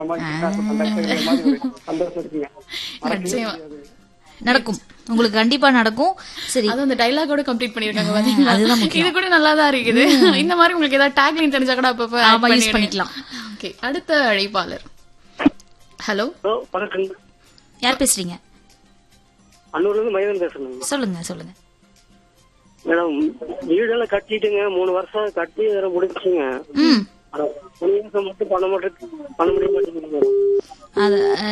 சந்தோஷம் இருக்குங்க மறக்கவே நிச்சயமா. முடியாது. நடக்கும் உங்களுக்கு கண்டிப்பா நடக்கும் சரி அதுவும் அந்த டைலாகோட கம்ப்ளீட் பண்ணிருக்காங்க பாத்தீங்களா அதுதான் முக்கியம். இது கூட நல்லா தான் இருக்குது இந்த மாதிரி உங்களுக்கு ஏதாவது டேக்லைன் தெரிஞ்சா கூட அப்பப்ப ஆமா, use பண்ணிக்கலாம். ஓகே அடுத்த அழைப்பாளர் ஹலோ ஹலோ வணக்கம் யார் பேசுறீங்க அன்னூர்ல இருந்து மயிலன் பேசுறேன் சொல்லுங்க சொல்லுங்க மேடம் வீடெல்லாம் கட்டிட்டுங்க மூணு வருஷம் கட்டி வேற முடிச்சுங்க ம் ஆனா, ஒரு நிமிஷம் மட்டும் பண்ண மாட்டேன் பண்ண முடிய மாட்டேங்குது மேடம் அது